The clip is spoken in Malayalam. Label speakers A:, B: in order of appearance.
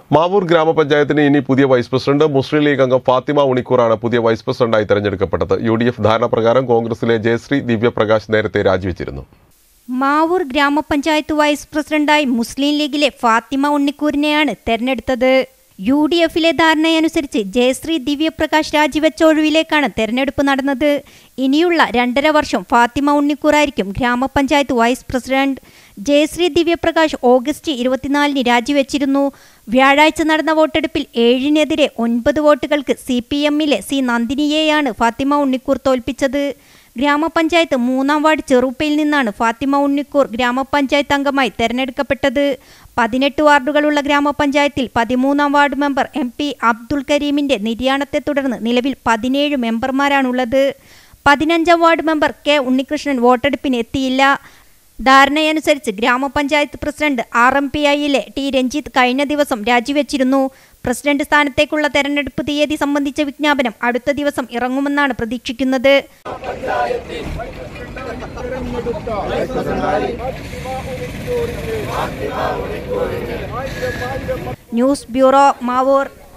A: മാവൂർ ഗ്രാമപഞ്ചായത്തിന് ഇനി പുതിയ വൈസ് പ്രസിഡന്റ് മുസ്ലിം ലീഗ് അംഗം ഫാത്തിമ ഉണിക്കൂറാണ് പുതിയ വൈസ് പ്രസിഡന്റായി തെരഞ്ഞെടുക്കപ്പെട്ടത് യു ഡി എഫ് ധാരണപ്രകാരം കോൺഗ്രസിലെ ജയശ്രീ ദിവ്യപ്രകാശ് നേരത്തെ രാജിവെച്ചിരുന്നു
B: മാവൂർ ഗ്രാമപഞ്ചായത്ത് വൈസ് പ്രസിഡന്റായി മുസ്ലിം ലീഗിലെ ഫാത്തിമ ഉണ്ണിക്കൂറിനെയാണ് തെരഞ്ഞെടുത്തത് യു ഡി എഫിലെ ധാരണയനുസരിച്ച് ജയശ്രീ ദിവ്യപ്രകാശ് രാജിവെച്ച ഒഴിവിലേക്കാണ് തെരഞ്ഞെടുപ്പ് നടന്നത് ഇനിയുള്ള രണ്ടര വർഷം ഫാത്തിമ ഉണ്ണിക്കൂറായിരിക്കും ഗ്രാമപഞ്ചായത്ത് vice president Jayasree Divyaprakash August ഇരുപത്തിനാലിന് രാജിവെച്ചിരുന്നു വ്യാഴാഴ്ച നടന്ന വോട്ടെടുപ്പിൽ ഏഴിനെതിരെ ഒൻപത് വോട്ടുകൾക്ക് സി പി എമ്മിലെ സി നന്ദിനിയെയാണ് ഫാത്തിമ ഉണ്ണിക്കൂർ തോൽപ്പിച്ചത് ഗ്രാമപഞ്ചായത്ത് മൂന്നാം വാർഡ് ചെറുപ്പയിൽ നിന്നാണ് ഫാത്തിമ ഉണ്ണിക്കൂർ ഗ്രാമപഞ്ചായത്ത് അംഗമായി തെരഞ്ഞെടുക്കപ്പെട്ടത് പതിനെട്ട് വാർഡുകളുള്ള ഗ്രാമപഞ്ചായത്തിൽ പതിമൂന്നാം ward member M P Abdul കരീമിന്റെ നിര്യാണത്തെ തുടർന്ന് നിലവിൽ പതിനേഴ് മെമ്പർമാരാണുള്ളത് പതിനഞ്ചാം വാർഡ് മെമ്പർ കെ ഉണ്ണികൃഷ്ണൻ വോട്ടെടുപ്പിന് എത്തിയില്ല ധാരണയനുസരിച്ച് ഗ്രാമപഞ്ചായത്ത് പ്രസിഡന്റ് ആർ എം പി ഐയിലെ ടി രഞ്ജിത്ത് കഴിഞ്ഞ ദിവസം രാജിവെച്ചിരുന്നു പ്രസിഡന്റ് സ്ഥാനത്തേക്കുള്ള തെരഞ്ഞെടുപ്പ് തീയതി സംബന്ധിച്ച വിജ്ഞാപനം അടുത്ത ദിവസം ഇറങ്ങുമെന്നാണ് പ്രതീക്ഷിക്കുന്നത് ന്യൂസ് ബ്യൂറോ മാവൂർ